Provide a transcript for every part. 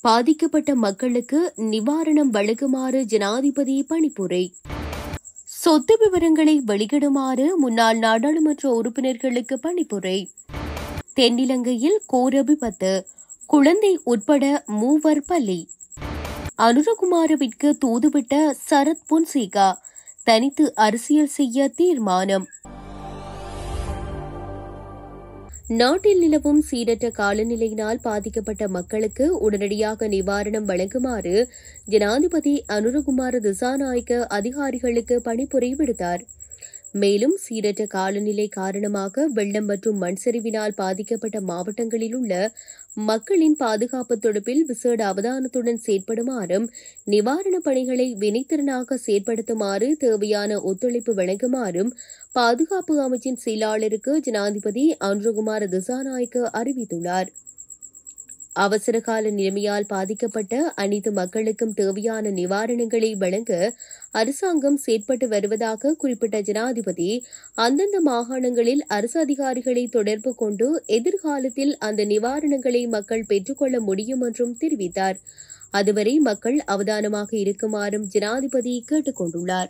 பாதிக்கப்பட்ட மக்களுக்கு நிவாரணம் வழங்குமாறு ஜனாதிபதி பணிப்புரை சொத்து விவரங்களை வெளியிடுமாறு முன்னாள் நாடாளுமன்ற உறுப்பினர்களுக்கு பணிப்புரை தென்னிலங்கையில் கோர விபத்து குழந்தை உட்பட மூவர் பலி அனுரகுமாரவிற்கு தூதுவிட்ட சரத் பொன்சேகா தனித்து அரசியல் செய்ய தீர்மானம் நாட்டில் நிலவும் சீரற்ற காலநிலையினால் பாதிக்கப்பட்ட மக்களுக்கு உடனடியாக நிவாரணம் வழங்குமாறு ஜனாதிபதி அனுரகுமார திசாநாயக்க அதிகாரிகளுக்கு பணிப்புரை விடுத்தார் மேலும் சீரற்ற காலநிலை காரணமாக வெள்ளம் மற்றும் மண் சரிவினால் பாதிக்கப்பட்ட மாவட்டங்களில் உள்ள மக்களின் பாதுகாப்பு தொடர்பில் விசேட அவதானத்துடன் செயற்படுமாறும் நிவாரணப் பணிகளை வினைத்திறனாக செயற்படுத்துமாறு தேவையான ஒத்துழைப்பு வழங்குமாறும் பாதுகாப்பு அமைச்சின் செயலாளருக்கு ஜனாதிபதி அன்ருகுமார திசாநாயக்க அறிவித்துள்ளார் அவசரகால நிலைமையால் பாதிக்கப்பட்ட அனைத்து மக்களுக்கும் தேவையான நிவாரணங்களை வழங்க அரசாங்கம் செயற்பட்டு வருவதாக குறிப்பிட்ட ஜனாதிபதி அந்தந்த மாகாணங்களில் அரசு அதிகாரிகளை தொடர்பு கொண்டு எதிர்காலத்தில் அந்த நிவாரணங்களை மக்கள் பெற்றுக்கொள்ள முடியும் என்றும் தெரிவித்தார் அதுவரை மக்கள் அவதானமாக இருக்குமாறும் ஜனாதிபதி கேட்டுக் கொண்டுள்ளார்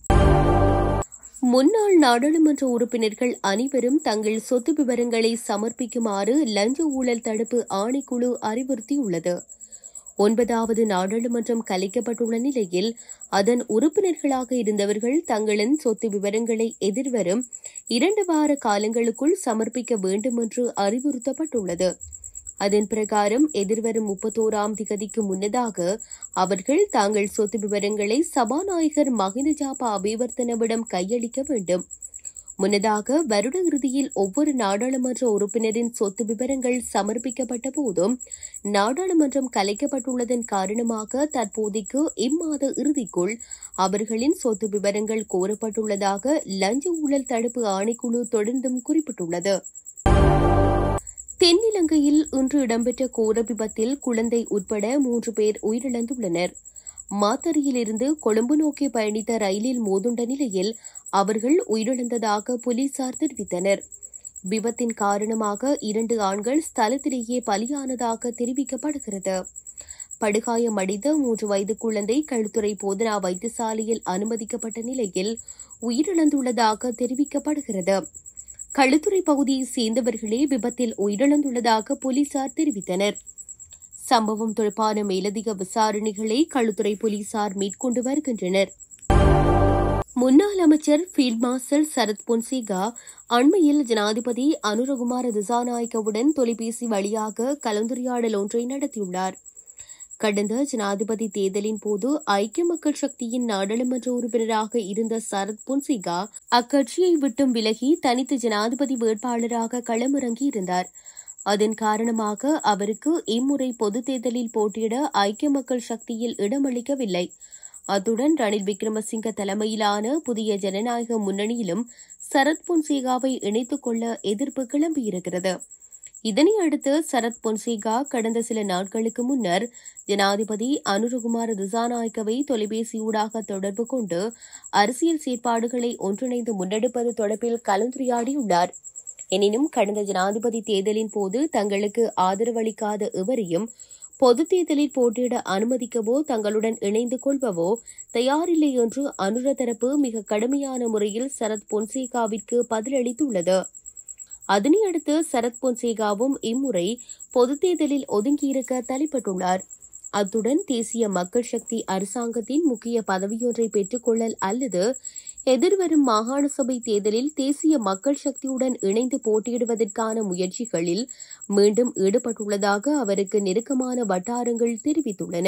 முன்னாள் நாடாளுமன்ற உறுப்பினர்கள் அனைவரும் தங்கள் சொத்து விவரங்களை சமர்ப்பிக்குமாறு லஞ்ச ஊழல் தடுப்பு ஆணைக்குழு அறிவுறுத்தியுள்ளது ஒன்பதாவது நாடாளுமன்றம் கலைக்கப்பட்டுள்ள நிலையில் அதன் உறுப்பினர்களாக இருந்தவர்கள் தங்களின் சொத்து விவரங்களை எதிர்வரும் இரண்டு வார காலங்களுக்குள் சமர்ப்பிக்க வேண்டும் என்று அறிவுறுத்தப்பட்டுள்ளது அதன் பிரகாரம் எதிர்வரும் முப்பத்தோராம் திகதிக்கு முன்னதாக அவர்கள் தாங்கள் சொத்து விவரங்களை சபாநாயகர் மஹிந்த ஜாபா அபிவர்த்தனவிடம் கையளிக்க வேண்டும் முன்னதாக வருட இறுதியில் ஒவ்வொரு நாடாளுமன்ற உறுப்பினரின் சொத்து விவரங்கள் சமர்ப்பிக்கப்பட்ட போதும் நாடாளுமன்றம் கலைக்கப்பட்டுள்ளதன் காரணமாக தற்போதைக்கு இம்மாத இறுதிக்குள் அவர்களின் சொத்து விவரங்கள் கோரப்பட்டுள்ளதாக லஞ்ச ஊழல் தடுப்பு ஆணைக்குழு தொடர்ந்தும் குறிப்பிட்டுள்ளது தென்னிலங்கையில் இன்று இடம்பெற்ற கோர விபத்தில் குழந்தை உட்பட மூன்று பேர் உயிரிழந்துள்ளனர் மாத்தறையிலிருந்து கொழும்பு நோக்கி பயணித்த ரயிலில் மோதுண்ட நிலையில் அவர்கள் உயிரிழந்ததாக போலீசார் தெரிவித்தனர் விபத்தின் காரணமாக இரண்டு ஆண்கள் ஸ்தலத்திலேயே பலியானதாக தெரிவிக்கப்படுகிறது படுகாயமடைந்த மூன்று வயது குழந்தை கழுத்துறை போதனா வைத்தியசாலையில் அனுமதிக்கப்பட்ட நிலையில் உயிரிழந்துள்ளதாக தெரிவிக்கப்படுகிறது களுத்துறை பகுதியை சேர்ந்தவர்களே விபத்தில் உயிரிழந்துள்ளதாக போலீசார் தெரிவித்தனர் சம்பவம் தொடர்பான மேலதிக விசாரணைகளை களுத்துறை போலீசார் மேற்கொண்டு வருகின்றனர் முன்னாள் அமைச்சர் ஃபீல்ட் மார்ஷல் சரத் பொன்சேகா அண்மையில் ஜனாதிபதி அனுரகுமார திசாநாயக்கவுடன் தொலைபேசி வழியாக கலந்துரையாடல் ஒன்றை நடத்தியுள்ளார் கடந்த ஜனாதிபதி தேர்தலின் போது ஐக்கிய மக்கள் சக்தியின் நாடாளுமன்ற உறுப்பினராக இருந்த சரத் பொன்சேகா அக்கட்சியை விட்டும் விலகி தனித்து ஜனாதிபதி வேட்பாளராக களமிறங்கியிருந்தார் அதன் காரணமாக அவருக்கு இம்முறை பொதுத் தேர்தலில் போட்டியிட ஐக்கிய மக்கள் சக்தியில் இடமளிக்கவில்லை அத்துடன் ரணில் விக்ரமசிங்க தலைமையிலான புதிய ஜனநாயக முன்னணியிலும் சரத் பொன்சேகாவை இணைத்துக் கொள்ள எதிர்ப்பு கிளம்பியிருக்கிறது இதனையடுத்து சரத் பொன்சேகா கடந்த சில நாட்களுக்கு முன்னர் ஜனாதிபதி அனுரகுமார திசாநாயக்கவை தொலைபேசியூடாக தொடர்பு கொண்டு அரசியல் செயற்பாடுகளை ஒன்றிணைந்து முன்னெடுப்பது தொடர்பில் கலந்துரையாடியுள்ளார் எனினும் கடந்த ஜனாதிபதி தேர்தலின் போது தங்களுக்கு ஆதரவளிக்காத எவரையும் பொதுத் தேர்தலில் போட்டியிட அனுமதிக்கவோ தங்களுடன் இணைந்து கொள்வவோ தயாரில்லை என்று அனுர தரப்பு மிக கடுமையான முறையில் சரத் பொன்சேகாவிற்கு பதிலளித்துள்ளது அதனையடுத்து சரத் பொன்சேகாவும் இம்முறை பொதுத் தேர்தலில் ஒதுங்கியிருக்க தலைப்பட்டுள்ளார் அத்துடன் தேசிய மக்கள் சக்தி அரசாங்கத்தின் முக்கிய பதவியொன்றை பெற்றுக்கொள்ளல் அல்லது எதிர்வரும் மாகாண சபை தேர்தலில் தேசிய மக்கள் சக்தியுடன் இணைந்து போட்டியிடுவதற்கான முயற்சிகளில் மீண்டும் ஈடுபட்டுள்ளதாக அவருக்கு நெருக்கமான வட்டாரங்கள் தெரிவித்துள்ளன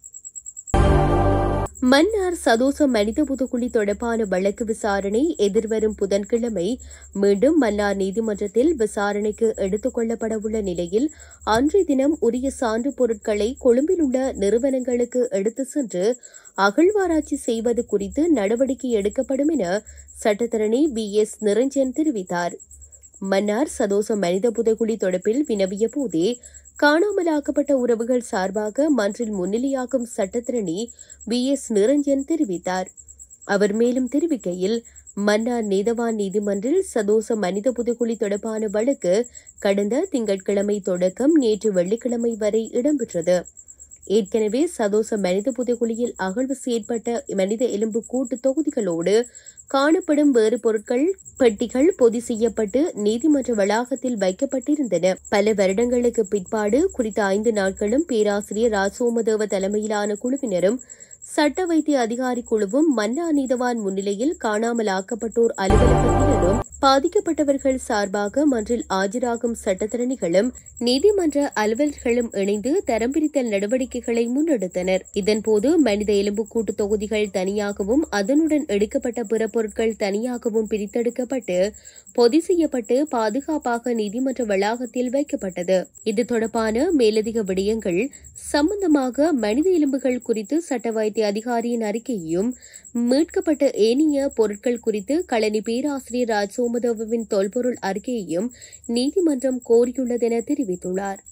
மன்னார் சதோச மனித புதுக்குழி தொடர்பான வழக்கு விசாரணை எதிர்வரும் புதன்கிழமை மீண்டும் மன்னார் நீதிமன்றத்தில் விசாரணைக்கு எடுத்துக் கொள்ளப்படவுள்ள நிலையில் அன்றைய தினம் உரிய சான்று பொருட்களை கொழும்பில் உள்ள நிறுவனங்களுக்கு எடுத்து சென்று அகழ்வாராய்ச்சி செய்வது குறித்து நடவடிக்கை எடுக்கப்படும் என சட்டத்தரணி பி எஸ் நிரஞ்சன் தெரிவித்தார் மன்னார் சதோச மனித புதைக்குழி தொடர்பில் வினவிய போதே காணாமலாக்கப்பட்ட உறவுகள் சார்பாக மன்றில் முன்னிலையாகும் சட்டத்திரணி வி எஸ் நிரஞ்சன் தெரிவித்தார் அவர் மேலும் தெரிவிக்கையில் மன்னார் நீதவான் நீதிமன்றில் சதோச மனித புதைக்குழி தொடர்பான வழக்கு கடந்த திங்கட்கிழமை தொடக்கம் நேற்று வெள்ளிக்கிழமை வரை இடம்பெற்றது ஏற்கனவே சதோச மனித புதைகுழியில் அகழ்வு செயற்பட்ட மனித எலும்பு கூட்டு தொகுதிகளோடு காணப்படும் வேறு பொருட்கள் பெட்டிகள் பொதி செய்யப்பட்டு நீதிமன்ற வளாகத்தில் வைக்கப்பட்டிருந்தன பல வருடங்களுக்கு பிற்பாடு குறித்த ஐந்து நாட்களும் பேராசிரியர் ராஜசோமதேவ தலைமையிலான குழுவினரும் சட்ட வைத்திய அதிகாரி குழுவும் மன்னா நீதவான் முன்னிலையில் காணாமல் ஆக்கப்பட்டோர் அலுவலகத்தினரும் பாதிக்கப்பட்டவர்கள் சார்பாக மன்றில் ஆஜராகும் சட்டத்தரணிகளும் நீதிமன்ற அலுவலர்களும் இணைந்து தரம் பிரித்தல் நடவடிக்கைகளை முன்னெடுத்தனர் இதன்போது மனித எலும்புக்கூட்டு தொகுதிகள் தனியாகவும் அதனுடன் எடுக்கப்பட்ட பிற பொருட்கள் தனியாகவும் பிரித்தெடுக்கப்பட்டு பொதி செய்யப்பட்டு பாதுகாப்பாக நீதிமன்ற வளாகத்தில் வைக்கப்பட்டது இது தொடர்பான மேலதிக விடயங்கள் சம்பந்தமாக மனித எலும்புகள் குறித்து சட்ட வைத்திய அதிகாரியின் அறிக்கையையும் மீட்கப்பட்ட ஏனைய பொருட்கள் குறித்து களனி பேராசிரியர் ராஜ் சோமதேவவின் தொல்பொருள் அறிக்கையையும் நீதிமன்றம் கோரியுள்ளதென தெரிவித்துள்ளார்